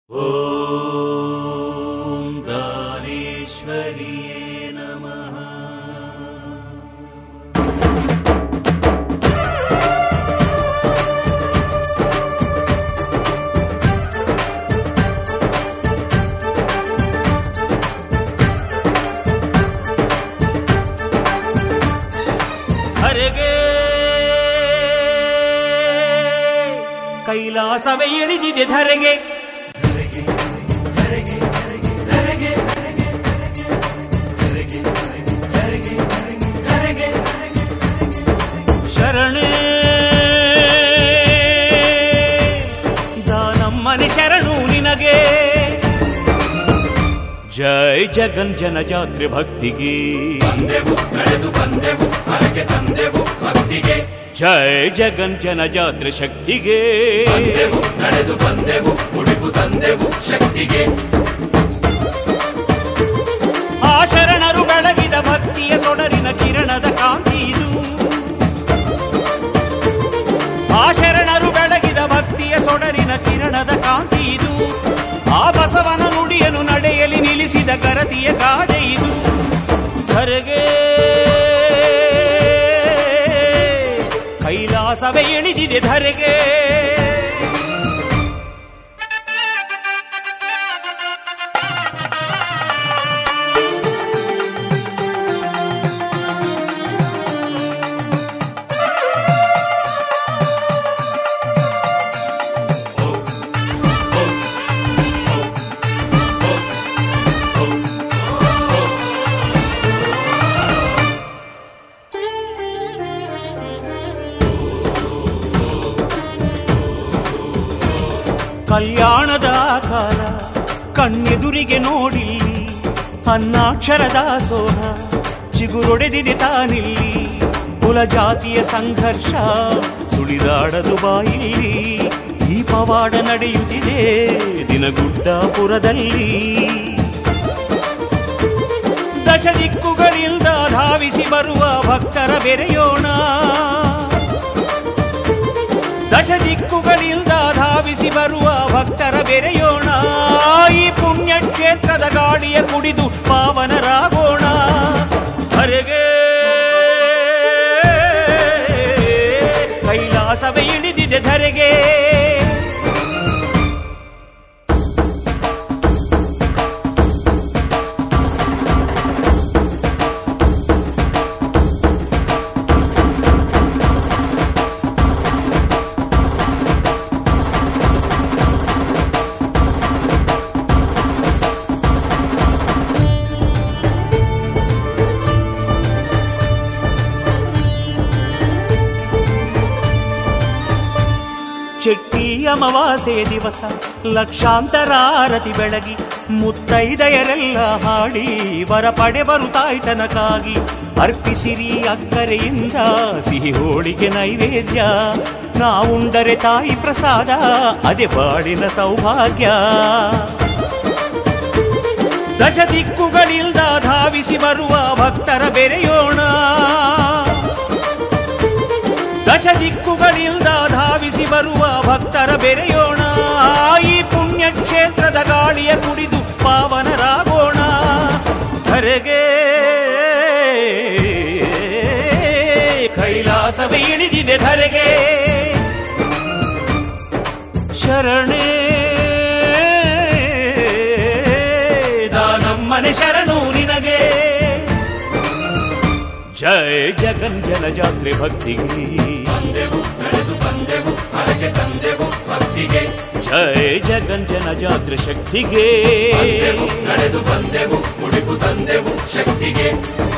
ॐ दानेश्वर्ये नमः ಹರಗೆ ಕೈಲಾಸವೇ ಇಳಿದಿದೆ ಧರೆಗೆ ಶರಣೇ ದಾನಮ್ಮನೆ ಶರಣು ನಿನಗೆ ಜೈ ಜಗನ್ ಜನ ಜಾತ್ರೆ ಭಕ್ತಿಗೆ ಬಂದೆವು ನಡೆದು ಬಂದೆವು ಹರಕೆ ತಂದೆವು ಭಕ್ತಿಗೆ ಜೈ ಜಗನ್ ಜನ ಜಾತ್ರೆ ಶಕ್ತಿಗೆ ಬಂದೆವು ನಡೆದು ಬಂದೆವು ಉಡುಪು ತಂದೆವು ಶಕ್ತಿಗೆ ಆ ಶರಣರು ಬೆಳಗಿದ ಭಕ್ತಿಯ ಸೊಡರಿನ ಕಿರಣದ ಕಾಂತಿ ಇದು ಆ ಶರಣರು ಬೆಳಗಿದ ಭಕ್ತಿಯ ಸೊಡರಿನ ಕಿರಣದ ಕಾಂತಿ ಇದು ಆ ಬಸವನ ನುಡಿಯನ್ನು ನಡೆಯಲಿ ನಿಲ್ಲಿಸಿದ ಕರತಿಯ ಗಾದೆ ಇದು ಧರೆಗೆ ಕೈಲಾಸವೇ ಇಳಿದಿದೆ ಧರೆಗೆ ಕಲ್ಯಾಣದ ಕಾಲ ಕಣ್ಣೆದುರಿಗೆ ನೋಡಿಲ್ಲಿ ಅನ್ನಾಕ್ಷರದ ಸೋಹ ಚಿಗುರೊಡೆದಿದೆ ತಾನಿಲ್ಲಿ ಕುಲ ಜಾತಿಯ ಸಂಘರ್ಷ ಸುಳಿದಾಡದು ಬಾಯಿಲ್ಲಿ ಈ ಪವಾಡ ನಡೆಯುತ್ತಿದೆ ದಿನಗುಡ್ಡಾಪುರದಲ್ಲಿ ದಶ ದಿಕ್ಕುಗಳಿಂದ ಧಾವಿಸಿ ಬರುವ ಭಕ್ತರ ಬೆರೆಯೋಣ ದಶ ದಿಕ್ಕುಗಳಿಂದ ಧಾವಿಸಿ ಬರುವ ಭಕ್ತರ ಬೆರೆಯೋಣ ಈ ಪುಣ್ಯ ಕ್ಷೇತ್ರದ ಗಾಳಿಯ ಕುಡಿದು ಪಾವನರಾಗೋಣ ಹರೆಗೆ ಕೈಲಾಸವೇ ಇಳಿದಿದೆ ಧರೆಗೆ ಚೆಟ್ಟಿ ಅಮಾವಾಸೆ ದಿವಸ ಲಕ್ಷಾಂತರ ಆರತಿ ಬೆಳಗಿ ಮುತ್ತೈದೆಯರೆಲ್ಲ ಹಾಡಿ ವರ ಪಡೆ ಬರುತ್ತಾಯ್ತನಕ್ಕಾಗಿ ಅರ್ಪಿಸಿರಿ ಅಕ್ಕರೆಯಿಂದ ಸಿಹಿ ಹೋಳಿಗೆ ನೈವೇದ್ಯ ನಾವುಂಡರೆ ತಾಯಿ ಪ್ರಸಾದ ಅದೇ ಬಾಡಿನ ಸೌಭಾಗ್ಯ ದಶ ದಿಕ್ಕುಗಳಿಂದ ಧಾವಿಸಿ ಬರುವ ಭಕ್ತರ ಬೆರೆಯೋಣ ದಶ ದಿಕ್ಕುಗಳಿಂದ ಧಾವಿಸಿ ಬರುವ ಭಕ್ತರ ಬೆರೆಯೋಣ ಈ ಪುಣ್ಯ ಕ್ಷೇತ್ರದ ಗಾಳಿಯ ಕುಡಿದು ಪಾವನರಾಗೋಣ ಧರೆಗೆ ಕೈಲಾಸವೇ ಇಳಿದಿದೆ ಧರೆಗೆ ಶರಣೇ ದಾನಮ್ಮನೆ ಶರಣು ನಿನಗೆ ಜೈ ಜಗನ್ ಜನ ಜಾತ್ರೆ ಭಕ್ತಿಗೆ ಬಂದೆವು ನಡೆದು ಬಂದೆವು ಹರಕೆ ತಂದೆವು ಭಕ್ತಿಗೆ ಜೈ ಜಗನ್ ಜನ ಜಾತ್ರೆ ಶಕ್ತಿಗೆ ಬಂದೆವು ನಡೆದು ಬಂದೆವು ಉಡುಪು ತಂದೆವು ಶಕ್ತಿಗೆ